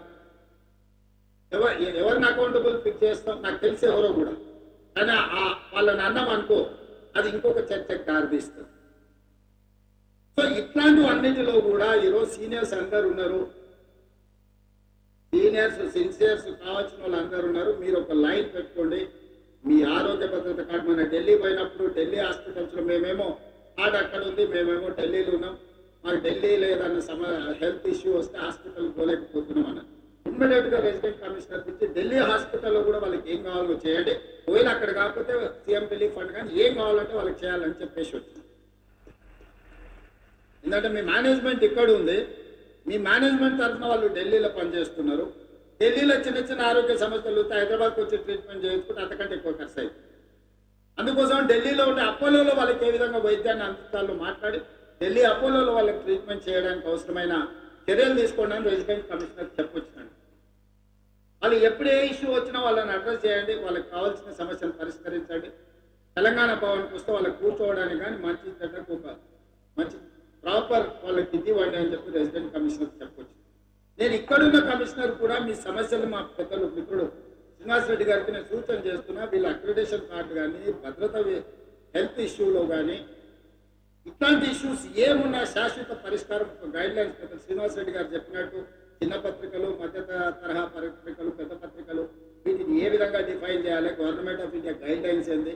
ఎవరు ఎవరిని అకౌంటబుల్ ఫిక్స్ చేస్తాం నాకు తెలిసి ఎవరో కూడా కానీ ఆ వాళ్ళని అన్నం అనుకో అది ఇంకొక చర్చకు దారితీస్తుంది సో ఇట్లాంటివన్నిటిలో కూడా ఈరోజు సీనియర్స్ అందరు ఉన్నారు సీనియర్స్ సిన్సియర్స్ కావాల్సిన వాళ్ళు అందరు ఉన్నారు మీరు ఒక లైన్ పెట్టుకోండి మీ ఆరోగ్య భద్రత కార్డు మన ఢిల్లీ పోయినప్పుడు ఢిల్లీ హాస్పిటల్స్ లో మేమేమో కార్డు అక్కడ ఉంది మేమేమో ఢిల్లీలో ఉన్నాం మాకు ఢిల్లీలో ఏదైనా సమ హెల్త్ ఇష్యూ వస్తే హాస్పిటల్ పోలేకపోతున్నాం అన్న ఇమ్మీడియట్ గా రెసిడెంట్ కమిషనర్ ఇచ్చి ఢిల్లీ హాస్పిటల్లో కూడా వాళ్ళకి ఏం కావాలో చేయండి ఒకవేళ అక్కడ కాకపోతే సీఎం రిలీఫ్ ఫండ్ కానీ ఏం కావాలంటే వాళ్ళకి చేయాలని చెప్పేసి వచ్చింది ఎందుకంటే మీ మేనేజ్మెంట్ ఇక్కడ ఉంది మీ మేనేజ్మెంట్ తరఫున వాళ్ళు ఢిల్లీలో పనిచేస్తున్నారు ఢిల్లీలో చిన్న చిన్న ఆరోగ్య సమస్యలు వస్తే హైదరాబాద్కి వచ్చి ట్రీట్మెంట్ చేసుకుంటే అంతకంటే ఎక్కువ ఖర్చు అవుతుంది అందుకోసం ఢిల్లీలో ఉండే అపోలోలో వాళ్ళకి ఏ విధంగా వైద్యాన్ని అందించాలో మాట్లాడి ఢిల్లీ అపోలోలో వాళ్ళకి ట్రీట్మెంట్ చేయడానికి అవసరమైన చర్యలు తీసుకోండి అని రెసిడెంట్ కమిషనర్ చెప్పొచ్చినాడు వాళ్ళు ఎప్పుడు ఏ ఇష్యూ వచ్చినా వాళ్ళని అడ్రస్ చేయండి వాళ్ళకి కావాల్సిన సమస్యను పరిష్కరించండి తెలంగాణ భవన్కి వస్తే వాళ్ళకి కూర్చోవడానికి కానీ మంచి చెడ్డకు ఒక మంచి ప్రాపర్ వాళ్ళకి ఇది ఇవ్వండి అని చెప్పి రెసిడెంట్ కమిషనర్ చెప్పొచ్చు నేను ఇక్కడున్న కమిషనర్ కూడా మీ సమస్యలు మా పెద్దలు మిత్రుడు శ్రీనివాస్ రెడ్డి గారికి నేను సూచన చేస్తున్నా వీళ్ళ అక్రిడేషన్ కార్డు కానీ భద్రత హెల్త్ ఇష్యూలో కానీ ఇట్లాంటి ఇష్యూస్ ఏమున్నా శాశ్వత పరిష్కారం ఒక గైడ్ లైన్స్ పెద్ద శ్రీనివాస్ రెడ్డి గారు చెప్పినట్టు చిన్న పత్రికలు మధ్య త- తరహా పత్రికలు పెద్ద పత్రికలు వీటిని ఏ విధంగా డిఫైన్ చేయాలి government of India guidelines ఏంది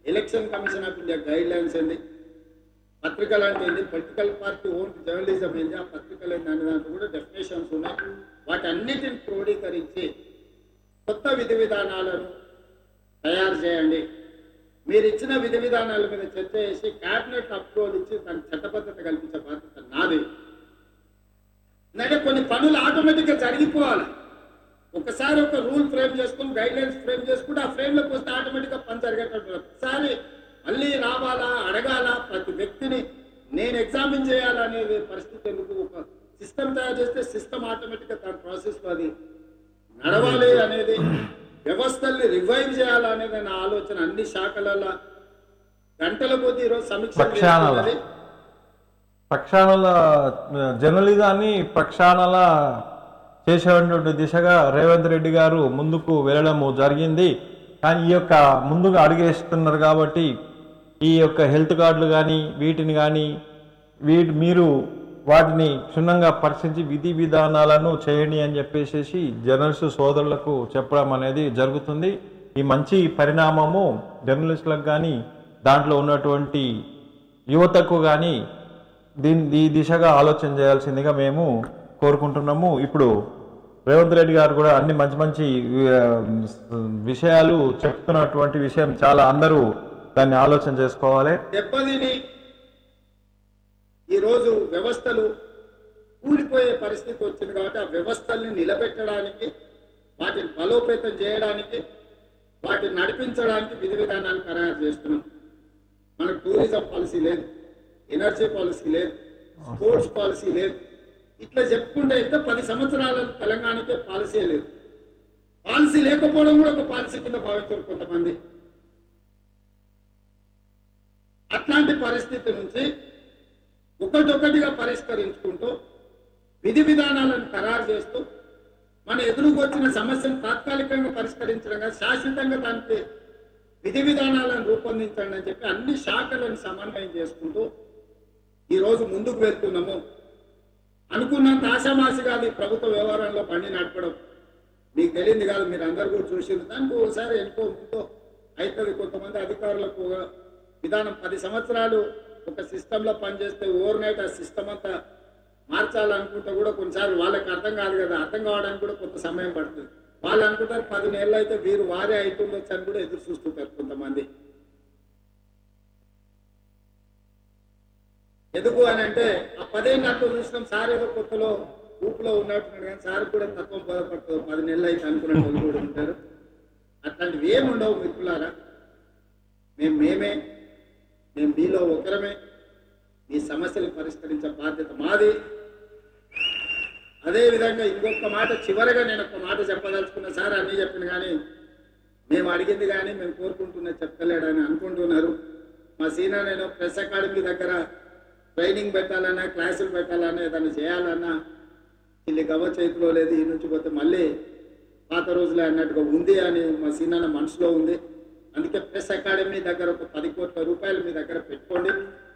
election commission of India guidelines ఏంది పత్రికలు అంటే ఏంది పొలిటికల్ పార్టీ ఓన్ జర్నలిజం ఏంది ఆ పత్రికలు ఏంది అనే దాంట్లో కూడా డెఫినేషన్స్ ఉన్నాయి వాటన్నిటిని క్రోడీకరించి కొత్త విధి విధానాలను తయారు చేయండి మీరు ఇచ్చిన విధి విధానాల మీద చర్చ చేసి క్యాబినెట్ అప్రూవల్ ఇచ్చి దానికి చట్టబద్ధత కల్పించే బాధ్యత నాది ఎందుకంటే కొన్ని పనులు ఆటోమేటిక్గా జరిగిపోవాలి ఒకసారి ఒక రూల్ ఫ్రేమ్ చేసుకుని గైడ్ లైన్స్ ఫ్రేమ్ చేసుకుంటే ఆ ఫ్రేమ్లోకి వస్తే ఆటోమేటిక్గా పని జరిగేటట్టు ఒకసారి మళ్ళీ రావాలా అడగాల ప్రతి వ్యక్తిని నేను ఎగ్జామిన్ చేయాలనేది పరిస్థితి ఎందుకు ఒక సిస్టమ్ తయారు చేస్తే సిస్టమ్ ఆటోమేటిక్గా దాని ప్రాసెస్లో అది నడవాలి అనేది వ్యవస్థల్ని రివైవ్ చేయాలనేది నా ఆలోచన అన్ని శాఖలలో గంటల కొద్దీ ఈరోజు సమీక్ష ప్రక్షాళన. జరుగుతున్నది. ప్రక్షాళన జర్నలిజాన్ని ప్రక్షాళన చేసేటువంటి దిశగా రేవంత్ రెడ్డి గారు ముందుకు వెళ్ళడము జరిగింది కానీ ఈ యొక్క ముందుగా అడుగేస్తున్నారు కాబట్టి ఈ యొక్క హెల్త్ కార్డులు కానీ వీటిని కానీ వీటి మీరు వాటిని క్షుణ్ణంగా పరిశీలించి విధి విధానాలను చేయండి అని చెప్పేసి జర్నలిస్టు సోదరులకు చెప్పడం అనేది జరుగుతుంది ఈ మంచి పరిణామము జర్నలిస్టులకు కానీ దాంట్లో ఉన్నటువంటి యువతకు కానీ దీని ఈ దిశగా ఆలోచన చేయాల్సిందిగా మేము కోరుకుంటున్నాము ఇప్పుడు రేవంత్ రెడ్డి గారు కూడా అన్ని మంచి మంచి ఆ, విషయాలు చెప్తున్నటువంటి విషయం చాలా అందరూ దాన్ని ఆలోచన చేసుకోవాలి దెబ్బతిని ఈరోజు వ్యవస్థలు కూలిపోయే పరిస్థితి వచ్చింది కాబట్టి ఆ వ్యవస్థల్ని నిలబెట్టడానికి వాటిని బలోపేతం చేయడానికి వాటిని నడిపించడానికి విధి విధానాలు ఖరారు చేస్తున్నాం మనకు టూరిజం పాలసీ లేదు ఎనర్జీ పాలసీ లేదు స్పోర్ట్స్ పాలసీ లేదు ఇట్లా చెప్పుకుంటే అయితే పది సంవత్సరాల తెలంగాణకే పాలసీ లేదు పాలసీ లేకపోవడం కూడా ఒక పాలసీ కింద భావించారు కొంతమంది అట్లాంటి పరిస్థితి నుంచి ఒకటొకటిగా పరిష్కరించుకుంటూ విధి విధానాలను ఖరారు చేస్తూ మన ఎదురుకు వచ్చిన సమస్యను తాత్కాలికంగా పరిష్కరించడం కాదు శాశ్వతంగా దానికి విధి విధానాలను రూపొందించండి అని చెప్పి అన్ని శాఖలను సమన్వయం చేసుకుంటూ ఈరోజు ముందుకు వెళ్తున్నాము అనుకున్నంత ఆశామాసి కాదు ఈ ప్రభుత్వ వ్యవహారంలో బండి నడపడం మీకు తెలియంది కాదు మీరు అందరు కూడా చూసింది దానికి ఒకసారి ఎంతో ముందో అవుతుంది కొంతమంది అధికారులకు ఒక విధానం పది సంవత్సరాలు ఒక సిస్టంలో పనిచేస్తే ఓవర్ నైట్ ఆ సిస్టమ్ అంతా మార్చాలనుకుంటే కూడా కొన్నిసార్లు వాళ్ళకి అర్థం కాదు కదా అర్థం కావడానికి కూడా కొంత సమయం పడుతుంది వాళ్ళు అనుకుంటారు పది నెలలు అయితే వీరు వారే అవుతుండొచ్చు అని కూడా ఎదురు చూస్తుంటారు కొంతమంది ఎందుకు అని అంటే ఆ పదేళ్ళతో చూసినాం సార్ ఏదో కొత్తలో ఊపులో ఉన్నట్టున్నాడు కానీ సార్ కూడా తత్వం బోధపడుతుంది పది నెలలు అయితే అనుకున్న వాళ్ళు కూడా ఉంటారు అట్లాంటివి ఏమి ఉండవు మిత్రులారా మేము మేమే మేము మీలో ఒకరమే మీ సమస్యలు పరిష్కరించే బాధ్యత మాది అదే విధంగా ఇంకొక మాట చివరగా నేను ఒక మాట చెప్పదలుచుకున్న సార్ అన్నీ చెప్పిన కానీ మేము అడిగింది కానీ మేము కోరుకుంటున్నది చెప్పలేడని అనుకుంటున్నారు మా సీనా నేను ప్రెస్ అకాడమీ దగ్గర ట్రైనింగ్ పెట్టాలన్నా క్లాసులు పెట్టాలన్నా ఏదైనా చేయాలన్నా వీళ్ళు గవ్వ చేతిలో లేదు ఈ నుంచి పోతే మళ్ళీ పాత రోజులే అన్నట్టుగా ఉంది అని మా సీనాన్న మనసులో ఉంది అందుకే ప్రెస్ అకాడమీ దగ్గర ఒక పది కోట్ల రూపాయలు మీ దగ్గర పెట్టుకోండి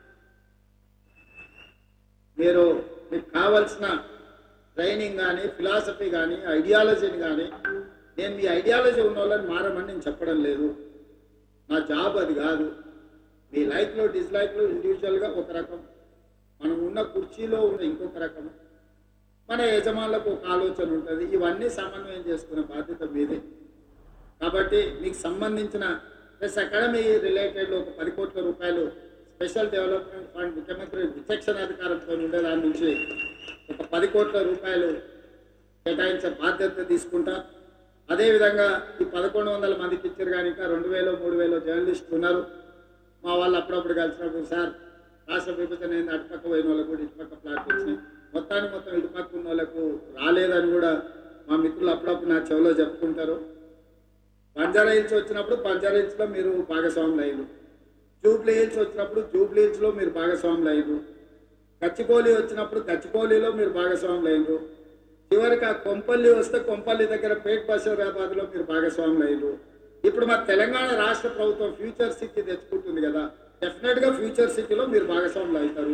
మీరు మీకు కావలసిన ట్రైనింగ్ కానీ ఫిలాసఫీ కానీ ఐడియాలజీని కానీ నేను మీ ఐడియాలజీ ఉన్న వాళ్ళని మారమని నేను చెప్పడం లేదు నా జాబ్ అది కాదు మీ లైఫ్లో డిస్లైఫ్లో ఇండివిజువల్గా ఒక రకం మనం ఉన్న కుర్చీలో ఉన్న ఇంకొక రకం మన యజమానులకు ఒక ఆలోచన ఉంటుంది ఇవన్నీ సమన్వయం చేసుకునే బాధ్యత మీదే కాబట్టి మీకు సంబంధించిన ప్లస్ అకాడమీ రిలేటెడ్ ఒక పది కోట్ల రూపాయలు స్పెషల్ డెవలప్మెంట్ ఫండ్ ముఖ్యమంత్రి విచక్షణ అధికారంతో ఉండే దాని నుంచి ఒక పది కోట్ల రూపాయలు కేటాయించే బాధ్యత తీసుకుంటా అదేవిధంగా ఈ పదకొండు వందల మందికి ఇచ్చారు కానీ ఇంకా రెండు వేలు మూడు వేలు జర్నలిస్టులు ఉన్నారు మా వాళ్ళు అప్పుడప్పుడు కలిసినప్పుడు సార్ రాష్ట్ర విభజన అయింది అటుపక్క పోయిన వాళ్ళకు కూడా ఇటుపక్క ప్లాట్ వచ్చినాయి మొత్తానికి మొత్తం ఇటుపక్క ఉన్న వాళ్ళకు రాలేదని కూడా మా మిత్రులు అప్పుడప్పుడు నా చెవిలో చెప్పుకుంటారు బంజారా హిల్స్ వచ్చినప్పుడు బంజారా హిల్స్ లో మీరు భాగస్వాములు అయ్యారు జూబ్లీ హిల్స్ వచ్చినప్పుడు జూబ్లీ హిల్స్ లో మీరు భాగస్వాములు అయ్యారు గచ్చికోలి వచ్చినప్పుడు గచ్చికోలిలో మీరు భాగస్వాములు అయ్యారు చివరికి ఆ కొంపల్లి వస్తే కొంపల్లి దగ్గర పేట్ బషీరాబాద్ లో మీరు భాగస్వాములు అయ్యారు ఇప్పుడు మా తెలంగాణ రాష్ట్ర ప్రభుత్వం ఫ్యూచర్ సిటీ తెచ్చుకుంటుంది కదా డెఫినెట్ గా ఫ్యూచర్ సిటీలో మీరు భాగస్వాములు అవుతారు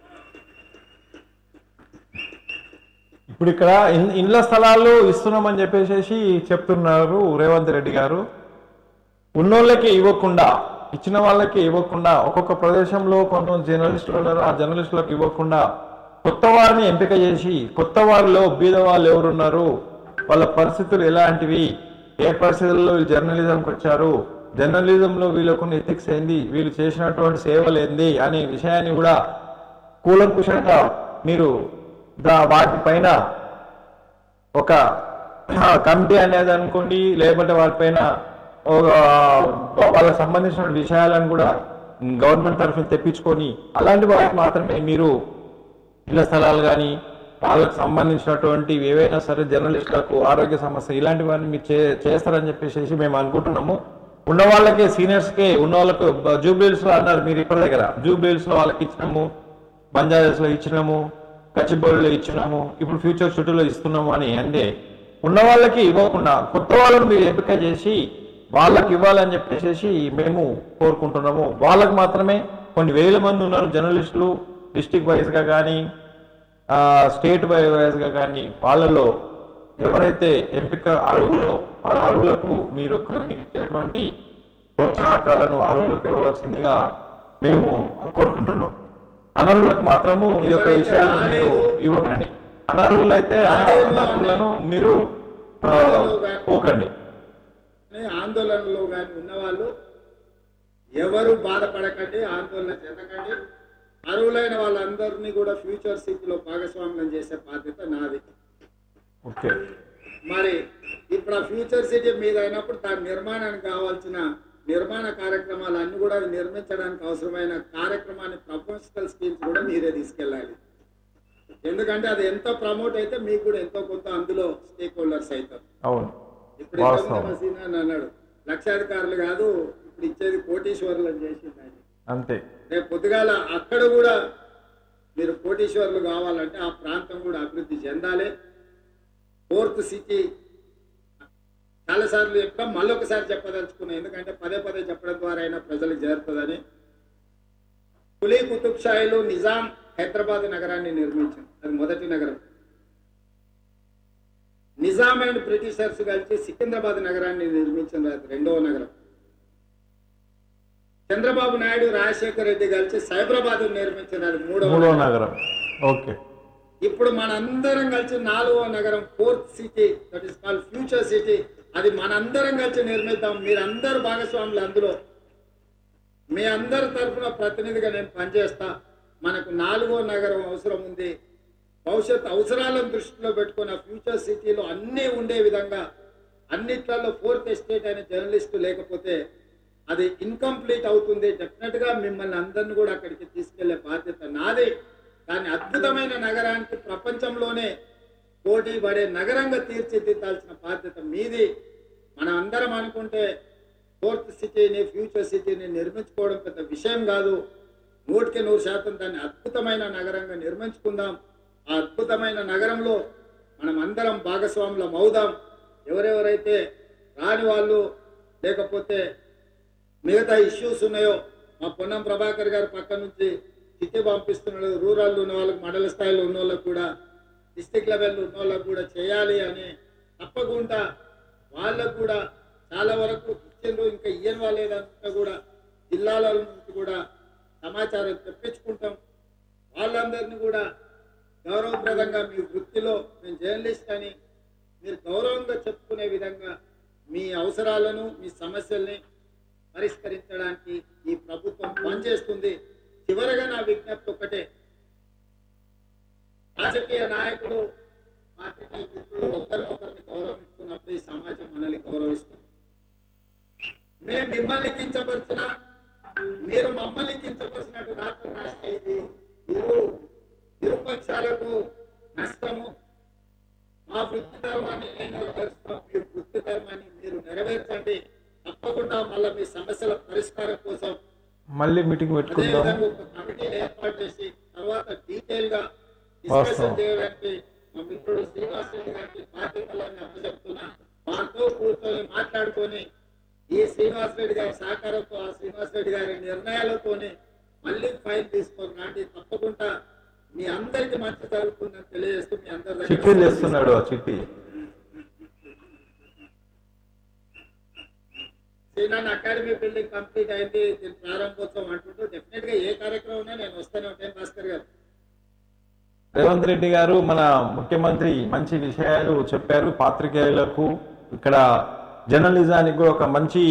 ఇప్పుడు ఇక్కడ ఇన్- ఇండ్ల స్థలాలు ఇస్తున్నామని చెప్పేసి చెప్తున్నారు రేవంత్ రెడ్డి గారు ఉన్నోళ్ళకి ఇవ్వకుండా ఇచ్చిన వాళ్ళకి ఇవ్వకుండా ఒక్కొక్క ప్రదేశంలో కొంతమంది జర్నలిస్టులు ఉన్నారు ఆ జర్నలిస్టులకు ఇవ్వకుండా కొత్త వారిని ఎంపిక చేసి కొత్త వారిలో బీద వాళ్ళు ఎవరున్నారు వాళ్ళ పరిస్థితులు ఎలాంటివి ఏ పరిస్థితుల్లో వీళ్ళు జర్నలిజంకి వచ్చారు జర్నలిజంలో వీళ్ళకున్న ఎథిక్స్ ఏంది వీళ్ళు చేసినటువంటి సేవలు ఏంది అనే విషయాన్ని కూడా కూలంకుషంగా మీరు దా వాటిపైన ఒక కమిటీ అనేది అనుకోండి లేకపోతే వాటిపైన ఒక వాళ్ళకి సంబంధించిన విషయాలను కూడా గవర్నమెంట్ తరఫున తెప్పించుకొని అలాంటి వాటికి మాత్రమే మీరు ఇళ్ల స్థలాలు కానీ వాళ్ళకి సంబంధించినటువంటి ఏవైనా సరే జర్నలిస్టులకు ఆరోగ్య సమస్య ఇలాంటివన్నీ మీరు చే చేస్తారని చెప్పేసి మేము అనుకుంటున్నాము ఉన్న వాళ్ళకే సీనియర్స్కే ఉన్న వాళ్ళకు జూబ్లీస్ లో అన్నారు మీరు ఇప్పటి దగ్గర జూబ్లీస్ లో వాళ్ళకి ఇచ్చినాము బంజారాస్ లో ఇచ్చినాము కచ్చిబౌలిలో ఇచ్చినాము ఇప్పుడు ఫ్యూచర్ చుట్టూలో ఇస్తున్నాము అని అంటే ఉన్న వాళ్ళకి ఇవ్వకుండా కొత్త వాళ్ళని మీరు ఎంపిక చేసి వాళ్ళకి ఇవ్వాలని చెప్పేసి మేము కోరుకుంటున్నాము వాళ్ళకి మాత్రమే కొన్ని వేల మంది ఉన్నారు జర్నలిస్టులు డిస్టిక్ వైజ్గా కానీ స్టేట్ వైజ్గా కానీ వాళ్ళలో ఎవరైతే ఎంపిక అర్హులో ఆ అర్హులకు మీరు ఇచ్చేటువంటి ప్రోత్సాహకాలను అర్హులకు ఇవ్వవలసిందిగా మేము కోరుకుంటున్నాం అనర్హులకు మాత్రము ఈ యొక్క విషయాలను మీరు ఇవ్వకండి అనర్హులు అయితే అనర్హులను మీరు ఆ, పోకండి అనే ఆందోళనలో కానీ ఉన్నవాళ్ళు ఎవరు బాధపడకండి ఆందోళన చెందకండి అర్హులైన వాళ్ళందరినీ కూడా ఫ్యూచర్ సిటీలో భాగస్వామ్యం చేసే బాధ్యత నాది ఓకే మరి ఇప్పుడు ఆ ఫ్యూచర్ సిటీ మీద అయినప్పుడు దాని నిర్మాణానికి కావాల్సిన నిర్మాణ కార్యక్రమాలు అన్ని కూడా అది నిర్మించడానికి అవసరమైన కార్యక్రమాన్ని ప్రపోజల్ స్కీమ్స్ కూడా మీరే తీసుకెళ్ళాలి ఎందుకంటే అది ఎంతో ప్రమోట్ అయితే మీకు కూడా ఎంతో కొంత అందులో స్టేక్ హోల్డర్స్ అవుతారు అవును ఇప్పుడు ఇంతకుముందు వాస్తవం. మసీనా అని అన్నాడు లక్షాధికారులు కాదు ఇప్పుడు ఇచ్చేది కోటీశ్వరులు అని చేసింది ఆయన అంతే రేపు పొద్దుగాల అక్కడ కూడా మీరు కోటీశ్వరులు కావాలంటే ఆ ప్రాంతం కూడా అభివృద్ధి చెందాలి ఫోర్త్ సిటీ చాలాసార్లు చెప్పాం మళ్ళొకసారి చెప్పదలుచుకున్నాం ఎందుకంటే పదే పదే చెప్పడం ద్వారా అయినా ప్రజలకు చేరుతుందని కులీ కుతుబ్ షాయిలు నిజాం హైదరాబాద్ నగరాన్ని నిర్మించారు అది మొదటి నగరం నిజాం అండ్ బ్రిటిషర్స్ కలిసి సికింద్రాబాద్ నగరాన్ని నిర్మించిన అది రెండవ నగరం చంద్రబాబు నాయుడు రాజశేఖర రెడ్డి కలిసి సైబరాబాద్ నిర్మించిన అది మూడవ మూడో నగరం. నగరం ఓకే ఇప్పుడు మనందరం కలిసి నాలుగో నగరం fourth city that is call future city అది మనందరం కలిసి నిర్మిద్దాం మీరందరూ భాగస్వాములు అందులో మీ అందరి తరఫున ప్రతినిధిగా నేను పనిచేస్తా మనకు నాలుగో నగరం అవసరం ఉంది భవిష్యత్ అవసరాలను దృష్టిలో పెట్టుకుని ఆ ఫ్యూచర్ సిటీలో అన్నీ ఉండే విధంగా అన్నిట్లలో ఫోర్త్ ఎస్టేట్ అనే జర్నలిస్టు లేకపోతే అది ఇన్కంప్లీట్ అవుతుంది డెఫినెట్ గా మిమ్మల్ని అందరిని కూడా అక్కడికి తీసుకెళ్లే బాధ్యత నాది కానీ అద్భుతమైన నగరానికి ప్రపంచంలోనే పోటీ పడే నగరంగా తీర్చిదిద్దాల్సిన బాధ్యత మీది మనం అందరం అనుకుంటే ఫోర్త్ సిటీని ఫ్యూచర్ సిటీని నిర్మించుకోవడం పెద్ద విషయం కాదు నూటికి నూరు శాతం దాన్ని అద్భుతమైన నగరంగా నిర్మించుకుందాం ఆ అద్భుతమైన నగరంలో మనం అందరం భాగస్వాములం అవుదాం ఎవరెవరైతే రాని వాళ్ళు లేకపోతే మిగతా ఇష్యూస్ ఉన్నాయో మా పొన్నం ప్రభాకర్ గారు పక్క నుంచి చిట్టి పంపిస్తున్నాడు రూరల్ ఉన్న వాళ్ళకి మండల స్థాయిలో ఉన్న వాళ్ళకి కూడా డిస్టిక్ లెవెల్ ఉన్న వాళ్ళకి కూడా చేయాలి అని తప్పకుండా వాళ్ళకు కూడా చాలా వరకు ఇచ్చిండ్రు ఇంకా ఇయ్యని వాళ్ళేదంతా కూడా జిల్లాల నుంచి కూడా సమాచారం తెప్పించుకుంటాం వాళ్ళందరినీ కూడా గౌరవప్రదంగా మీ వృత్తిలో నేను జర్నలిస్ట్ అని మీరు గౌరవంగా చెప్పుకునే విధంగా మీ అవసరాలను మీ సమస్యల్ని పరిష్కరించడానికి ఈ ప్రభుత్వం పనిచేస్తుంది చివరగా నా విజ్ఞప్తి ఒకటే రాజకీయ నాయకుడు రాజకీయ మిత్రులు ఒకరినొకరిని గౌరవిస్తున్నప్పుడు ఈ సమాజం మనల్ని గౌరవిస్తుంది మేము మిమ్మల్ని కించపరిచిన మీరు మమ్మల్ని కించపరిచినట్టు రాష్ట్ర రాష్ట్ర ఇది ఇరు ఇరుపక్షాలకు నష్టము మా వృత్తి ధర్మాన్ని నేను నెరవేరుస్తాం మీ వృత్తి ధర్మాన్ని మీరు నెరవేర్చండి తప్పకుండా మళ్ళీ మీ సమస్యల పరిష్కారం కోసం మళ్ళీ మీటింగ్ అదే పెట్టుకుందాం విధంగా ఒక కమిటీని ఏర్పాటు చేసి తర్వాత డీటెయిల్ గా డిస్కషన్ వాస్తవం. చేయడానికి మా మిత్రుడు శ్రీనివాస్ రెడ్డి గారికి బాధ్యతలన్నీ అప్పచెప్తున్నా వారితో కూర్చొని మాట్లాడుకొని ఈ శ్రీనివాస్ రెడ్డి గారి సహకారంతో ఆ శ్రీనివాస్ రెడ్డి గారి నిర్ణయాలతోని మళ్ళీ ఫైల్ తీసుకొని నాటి తప్పకుండా మీ అందరికి మంచి జరుగుతుందని తెలియజేస్తూ మీ అందరి దగ్గర చిట్టి చేస్తున్నాడు ఆ చిట్టి శ్రీనాథ్ అకాడమీ బిల్డింగ్ కంప్లీట్ అయింది దీని ప్రారంభోత్సవం అంటుంటూ డెఫినెట్ గా ఏ కార్యక్రమం ఉన్నా నేను వస్తూనే ఉంటాను భాస్కర్ గారు రేవంత్ రెడ్డి గారు మన ముఖ్యమంత్రి మంచి విషయాలు చెప్పారు పాత్రికేయులకు ఇక్కడ జర్నలిజానికి కూడా ఒక మంచి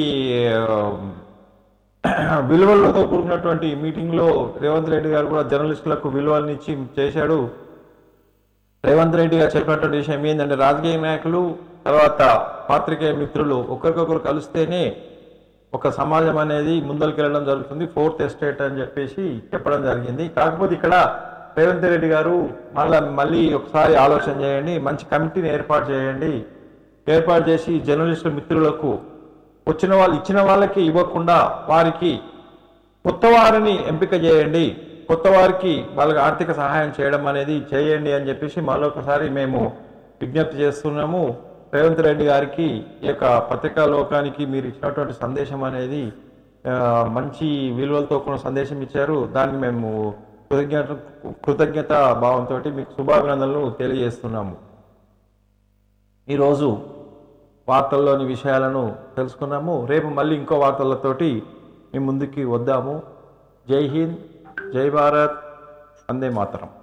ఆ, విలువలతో కూడినటువంటి మీటింగ్లో రేవంత్ రెడ్డి గారు కూడా జర్నలిస్టులకు విలువలనిచ్చి చేశాడు రేవంత్ రెడ్డి గారు చెప్పినటువంటి విషయం ఏంటంటే రాజకీయ నాయకులు తర్వాత పాత్రికేయ మిత్రులు ఒకరికొకరు కలిస్తేనే ఒక సమాజం అనేది ముందరికెళ్ళడం జరుగుతుంది ఫోర్త్ ఎస్టేట్ అని చెప్పేసి చెప్పడం జరిగింది కాకపోతే ఇక్కడ రేవంత్ రెడ్డి గారు మళ్ళీ మళ్ళీ ఒకసారి ఆలోచన చేయండి మంచి కమిటీని ఏర్పాటు చేయండి ఏర్పాటు చేసి జర్నలిస్టు మిత్రులకు వచ్చిన వాళ్ళు ఇచ్చిన వాళ్ళకి ఇవ్వకుండా వారికి కొత్త వారిని ఎంపిక చేయండి కొత్త వారికి వాళ్ళకి ఆర్థిక సహాయం చేయడం అనేది చేయండి అని చెప్పేసి మరొకసారి మేము విజ్ఞప్తి చేస్తున్నాము రేవంత్ రెడ్డి గారికి ఈ యొక్క పత్రికా లోకానికి మీరు ఇచ్చినటువంటి సందేశం అనేది ఆ, మంచి విలువలతో కూడిన సందేశం ఇచ్చారు దానికి మేము కృతజ్ఞత కృతజ్ఞత భావంతో మీకు శుభాభినందనలు తెలియజేస్తున్నాము ఈరోజు వార్తల్లోని విషయాలను తెలుసుకున్నాము రేపు మళ్ళీ ఇంకో వార్తలతోటి మీ ముందుకి వద్దాము జై హింద్ జై భారత్ వందే మాతరం